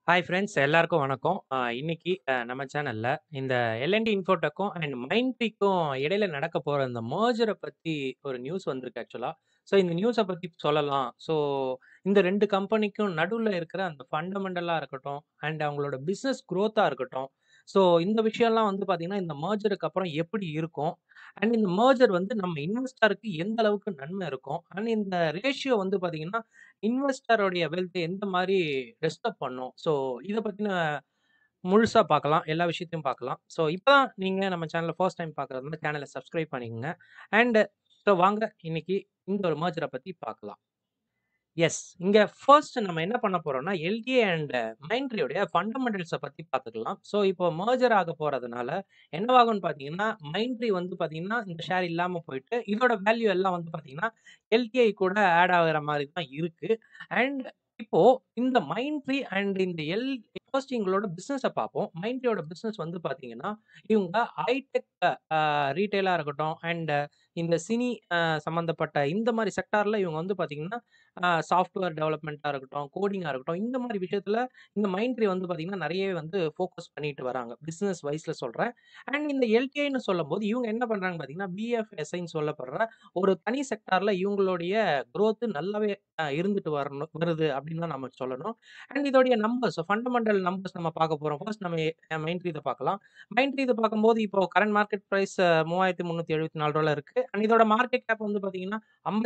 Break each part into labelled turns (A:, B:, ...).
A: Hi friends எல்லாருக்கும் வணக்கம். அ இன்னைக்கு அ நம்ம சேனல்ல இந்த எல்&டி இன்ஃபோடெக்கும் அண்ட் மைண்ட்ட்ரீக்கும் இடையில நடக்க போற இந்த மெர்ஜர பத்தி ஒரு நியூஸ் வந்திருக்கு ஆக்சுவலா. ஸோ இந்த நியூஸ பத்தி சொல்லலாம். ஸோ இந்த 2 கம்பெனிக்கும் நடுவுல இருக்கிற அந்த ஃபண்டமெண்டலா இருக்கட்டும், அண்ட் அவங்களோட பிசினஸ் குரோத்தா இருக்கட்டும். ஸோ இந்த விஷயம்லாம் வந்து பார்த்தீங்கன்னா, இந்த மெர்ஜருக்கு அப்புறம் எப்படி இருக்கும்? அண்ட் இந்த மெர்ஜர் வந்து நம்ம இன்வெஸ்டருக்கு எந்த அளவுக்கு நன்மை இருக்கும்? அண்ட் இந்த ரேஷியோ வந்து பார்த்தீங்கன்னா, இன்வெஸ்டருடைய வெல்த் எந்த மாரி டிஸ்டர்ப் பண்ணும்? ஸோ இத பத்தின முழுசா பார்க்கலாம். எல்லா விஷயத்தையும் பார்க்கலாம். ஸோ இப்ப தான் நீங்க நம்ம சேனல ஃபர்ஸ்ட் டைம் பார்க்குறதுனா சேனல சப்ஸ்கிரைப் பண்ணிக்கங்க. அண்ட் ஸோ வாங்க இன்னைக்கு இந்த ஒரு மெர்ஜர பத்தி பார்க்கலாம். எஸ். இங்க ஃபர்ஸ்ட் நம்ம என்ன பண்ண போறோம்னா, எல்&டி அண்ட் மைண்ட்ட்ரீயோடைய ஃபண்டமெண்டல்ஸ பத்தி பார்த்துக்கலாம். ஸோ இப்போ மெர்ஜர் ஆக போறதுனால என்னவாகும்னு பார்த்தீங்கன்னா, மைண்ட்ட்ரீ வந்து பார்த்தீங்கன்னா, இந்த ஷேர் இல்லாம போயிட்டு, இதோட வேல்யூ எல்லாம் வந்து பார்த்தீங்கன்னா, எல்&டி கூட ஆட் ஆகுற மாரி தான் இருக்கு. அண்ட் இப்போ இந்த மைண்ட்ட்ரீ அண்ட் இந்த எல் ஃபர்ஸ்ட் இவங்களோட பிசினஸ பார்ப்போம். மைண்ட்ட்ரீயோட பிசினஸ் வந்து பார்த்தீங்கன்னா, இவங்க ஹைடெக் அ ரீட்டெயிலா இருக்கட்டும், அண்ட் இந்த சினி அ சம்மந்தப்பட்ட இந்த மாரி செக்டார்ல இவங்க வந்து பார்த்தீங்கன்னா, அ சாஃப்ட்வேர் டெவலப்மென்ட்டா இருக்கட்டும், கோடிங்கா இருக்கட்டும், இந்த மாரி விஷயத்துல இந்த மைண்ட்ட்ரீ வந்து பார்த்தீங்கன்னா, நெறையவே வந்து ஃபோக்கஸ் பண்ணிட்டு வராங்க. பிசினஸ் வைஸ்ல சொல்றேன். அண்ட் இந்த எல்&டின்னு சொல்லும்போது இவங்க என்ன பண்றாங்கன்னு பார்த்தீங்கன்னா, பிஎஃப்எஸ்ஐன்னு சொல்லப்படுற ஒரு தனி செக்டார்ல இவங்களுடைய குரோத் நல்லாவே அ இருந்துட்டு வரணும் வருது அப்படின்னு தான் நம்ம சொல்லணும். அண்ட் இதோடைய நம்பர்ஸ் ஃபண்டமெண்டல் நம்பர்ஸ் நம்ம பார்க்க போறோம். ஃபர்ஸ்ட் நம்ம எ மைண்ட்ட்ரீ இத பார்க்கலாம். மைண்ட்ட்ரீ இத பார்க்கும்போது இப்போ கரண்ட் மார்க்கெட் பிரைஸ் ரூ. 3374 இருக்கு. அண்ட் இதோட மார்க்கெட் கேப் வந்து பார்த்தீங்கன்னா,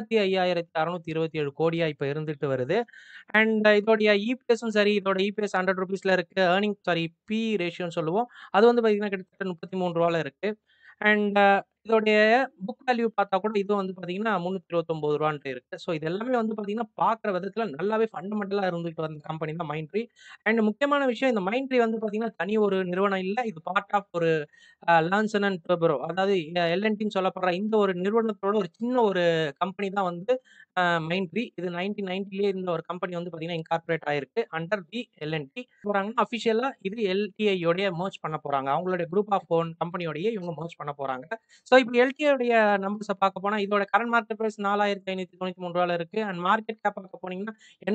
A: 55,627 கோடியா இப்ப இருந்துட்டு வருது. அண்ட் இதோடைய இபிஎஸும் சரி, இதோட இபிஎஸ் ரூ. 100ல இருக்கு. ஏர்னிங் சாரி பி ரேஷியோன்னு சொல்லுவோம். அது வந்து பார்த்தீங்கன்னா, கிட்டத்தட்ட ரூ. 33ல இருக்கு. அண்ட் இதோடைய புக் வேல்யூ பார்த்தா கூட இதுவும் வந்து பார்த்தீங்கன்னா, ரூ. 329ன்ட்டு இருக்கு. ஸோ இது எல்லாமே வந்து பார்த்தீங்கன்னா, பார்க்குற விதத்துல நல்லாவே ஃபண்டமெண்டலா இருந்துட்டு வந்த கம்பெனி தான் மைண்ட்ட்ரீ. அண்ட் முக்கியமான விஷயம் இந்த மைண்ட்ட்ரீ வந்து பார்த்தீங்கன்னா, தனி ஒரு நிறுவனம் இல்ல. இது பார்ட் ஆஃப் ஒரு அ லான்சன் அண்ட் டோப்ரோ அதாவது எல்&டின்னு சொல்லப்படுற இந்த ஒரு நிறுவனத்தோட ஒரு சின்ன ஒரு கம்பெனி தான் வந்து அ மைண்ட்ட்ரீ. இது 1990லயே இந்த ஒரு கம்பெனி வந்து பார்த்தீங்கன்னா, இன்கார்ப்பரேட் ஆயிருக்கு. அண்டர் தி எல்&டி போறாங்கன்னா, அஃபிஷியலா இது எல்&டி யோடய மெர்ஜ் பண்ண போறாங்க. அவங்களுடைய குரூப் ஆஃப் ஓன் கம்பெனியோடயே இவங்க மெர்ஜ் பண்ண போறாங்க. ஸோ இப்போ எல்&டி யோடைய நம்பர்ஸ பார்க்க போனா, இதோட கரண்ட் மார்க்கெட் பிரைஸ் ரூ. 4,593 இருக்கு. அண்ட் மார்க்கெட் கேப் பார்க்க போனீங்கன்னா,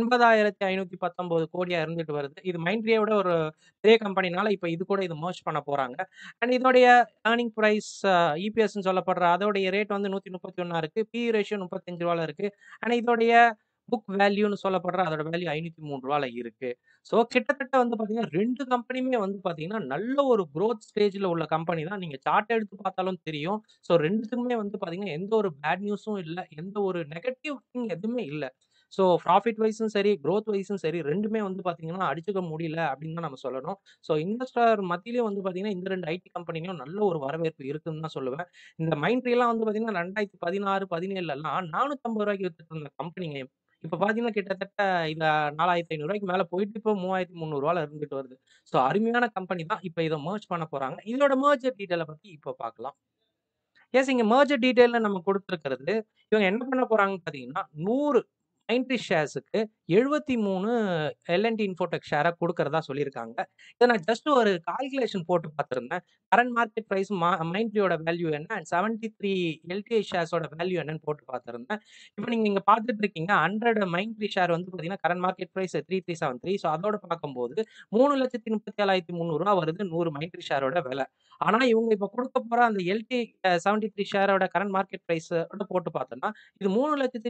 A: 80,519 கோடியா இருந்துட்டு வருது. இது மைண்ட்ட்ரீயோட ஒரு பெரிய கம்பெனினால இப்ப இது கூட இது மெர்ஜ் பண்ண போறாங்க. அண்ட் இதோடைய ஏர்னிங் பிரைஸ் இபிஎஸ்ன்னு சொல்லப்படுற அதோடைய ரேட் வந்து 131 இருக்கு. பி ரேஷியோ ரூ. 35ல இருக்கு. அண்ட் இதோடைய புக் வேல்யூன்னு சொல்லப்படுற அதோட வேல்யூ ரூ. 503ல இருக்கு. ஸோ கிட்டத்தட்ட வந்து பார்த்தீங்கன்னா, 2 கம்பெனியுமே வந்து பார்த்தீங்கன்னா, நல்ல ஒரு குரோத் ஸ்டேஜ்ல உள்ள கம்பெனி தான். நீங்க சார்ட் எடுத்து பார்த்தாலும் தெரியும். ஸோ 2த்துக்குமே வந்து பார்த்தீங்கன்னா, எந்த ஒரு பேட் நியூஸும் இல்ல. எந்த ஒரு நெகட்டிவ் திங் எதுவுமே இல்ல. ஸோ ப்ராஃபிட் வைஸும் சரி, குரோத் வைஸும் சரி 2மே வந்து பார்த்தீங்கன்னா, அடிச்சுக்க முடியல அப்படின்னு தான் நம்ம சொல்லணும். ஸோ இன்வெஸ்டர் மத்தியிலயும் வந்து பார்த்தீங்கன்னா, இந்த 2 ஐடி கம்பெனிலயும் நல்ல ஒரு வரவேற்பு இருக்குன்னு தான் சொல்லுவேன். இந்த மைண்ட்ட்ரீலாம் வந்து பார்த்தீங்கன்னா, 2016, 17லலாம் ரூ. 450 வித்துட்டு இருந்த கம்பெனிங்க. இப்ப பார்த்தீங்கன்னா, கிட்டத்தட்ட இத ரூ. 4,500 மேல போயிட்டு இப்போ ரூ. 3,300ல இருந்துட்டு வருது. ஸோ அருமையான கம்பெனி தான். இப்ப இத மெர்ஜ் பண்ண போறாங்க. இதோட மெர்ஜர் டீட்டெயில பத்தி இப்போ பார்க்கலாம். எஸ் இங்க மெர்ஜர் டீட்டெயில்னு நம்ம குடுத்திருக்கிறது, இவங்க என்ன பண்ண போறாங்கன்னு பார்த்தீங்கன்னா, 100 மைண்ட்ட்ரீ ஷேர்ஸ்க்கு 73 எல்&டி இன்ஃபோடெக் ஷேர குடுக்கிறதா சொல்லியிருக்காங்க. இத நான் ஜஸ்ட் ஒரு கால்குலேஷன் போட்டு பார்த்திருந்தேன். கரண்ட் மார்க்கெட் பிரைஸ் மா மைண்ட்ட்ரீயோட வேல்யூ என்ன? அண்ட் 73 எல்&டி ஷேர்ஸோட வேல்யூ என்னன்னு போட்டு பார்த்திருந்தேன். இப்ப நீங்க இங்க பார்த்துட்டு இருக்கீங்க. 100 மைண்ட்ட்ரீ ஷேர் வந்து பார்த்தீங்கன்னா, கரண்ட் மார்க்கெட் பிரைஸ் 3373 ஸோ அதோட பார்க்கும்போது ரூ. 3,37,300 வருது 100 மைண்ட்ட்ரீ ஷேரோட விலை. ஆனா இவங்க இப்ப குடுக்க போற அந்த எல்&டி அ 73 ஷேரோட கரண்ட் மார்க்கெட் பிரைஸோட போட்டு பார்த்தோம்னா, இது ரூ.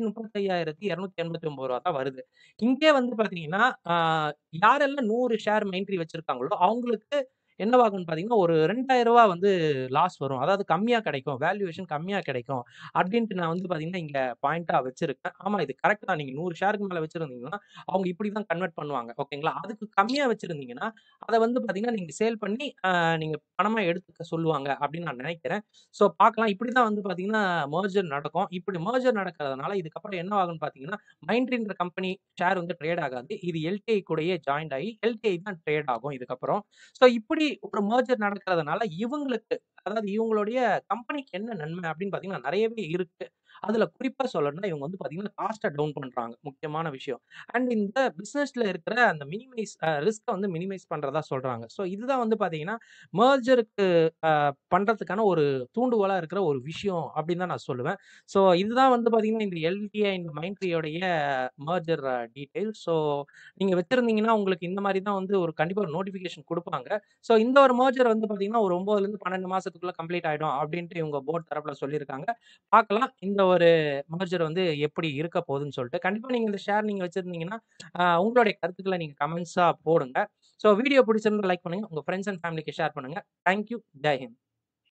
A: 3,35,289 தான் வருது. இங்கே வந்து பார்த்தீங்கன்னா, அ யாரெல்லாம் 100 ஷேர் மைண்ட்ட்ரீ வச்சிருக்காங்களோ, அவங்களுக்கு என்னவாகும்னு பார்த்தீங்கன்னா, ஒரு ரூ. 2,000 வந்து லாஸ் வரும். அதாவது கம்மியா கிடைக்கும். வேல்யூவேஷன் கம்மியா கிடைக்கும். அப்படின்ட்டு நான் வந்து பார்த்தீங்கன்னா, இங்க பாயிண்ட்டா வச்சிருக்கேன். ஆமா இது கரெக்ட் தான். நீங்க 100 ஷேருக்கு மேல வச்சிருந்தீங்கன்னா, அவங்க இப்படி தான் கன்வெர்ட் பண்ணுவாங்க. ஓகேங்களா? அதுக்கு கம்மியா வச்சிருந்தீங்கன்னா, அத வந்து பார்த்தீங்கன்னா, நீங்க சேல் பண்ணி அ நீங்க பணமா எடுத்துக்க சொல்லுவாங்க அப்படின்னு நான் நினைக்கிறேன். ஸோ பார்க்கலாம். இப்படி தான் வந்து பார்த்தீங்கன்னா, மெர்ஜர் நடக்கும். இப்படி மெர்ஜர் நடக்கிறதுனால இதுக்கப்புறம் என்ன ஆகும்னு பார்த்தீங்கன்னா, மைண்ட்ட்ரீன்ற கம்பெனி ஷேர் வந்து ட்ரேட் ஆகாது. இது எல்&டி கூடயே ஜாயிண்ட் ஆகி எல்&டி தான் ட்ரேட் ஆகும் இதுக்கப்புறம். ஸோ இப்படி ஒரு மெர்ஜர் நடக்கிறதுனால இவங்களுக்கு அதாவது இவங்களுடைய கம்பெனிக்கு என்ன நன்மை அப்படின்னு பார்த்தீங்கன்னா, நெறையவே இருக்கு. அதுல குறிப்பா சொல்லணும்னா இவங்க வந்து பார்த்தீங்கன்னா, காஸ்ட்ட டவுன் பண்றாங்க. முக்கியமான விஷயம். அண்ட் இந்த பிசினஸ்ல இருக்கிற அந்த மினிமைஸ் அ ரிஸ்க்க வந்து மினிமைஸ் பண்றதா சொல்றாங்க. ஸோ இதுதான் வந்து பார்த்தீங்கன்னா, மெர்ஜருக்கு அ பண்றதுக்கான ஒரு தூண்டுகோலா இருக்கிற ஒரு விஷயம் அப்படின்னு தான் நான் சொல்லுவேன். ஸோ இதுதான் வந்து பார்த்தீங்கன்னா, இந்த எல்டிஐ அண்ட் மைண்ட்ட்ரீயோடைய மெர்ஜர் டீட்டெயில்ஸ். ஸோ நீங்க வச்சிருந்தீங்கன்னா, உங்களுக்கு இந்த மாரி தான் வந்து ஒரு கண்டிப்பா ஒரு நோட்டிஃபிகேஷன் குடுப்பாங்க. ஸோ இந்த ஒரு மெர்ஜர் வந்து பார்த்தீங்கன்னா, ஒரு 9லருந்து 12 மாசத்துக்குள்ள கம்ப்ளீட் ஆயிடும் அப்படின்ட்டு இவங்க போர்ட் தரப்புல சொல்லியிருக்காங்க. பார்க்கலாம் இந்த ஒரு மெர்ஜர் வந்து எப்படி இருக்க போகுதுன்னு சொல்லிட்டு. கண்டிப்பா நீங்க இந்த ஷேர் நீங்க வச்சிருந்தீங்கன்னா, அ உங்களுடைய கருத்துக்கள நீங்க கமெண்ட்ஸா போடுங்க. ஸோ வீடியோ பிடிச்சிருந்தா லைக் பண்ணுங்க. உங்க ஃபிரெண்ட்ஸ் அண்ட் ஃபேமிலிக்கு ஷேர் பண்ணுங்க. Thank you. ஜெய் ஹிந்த்.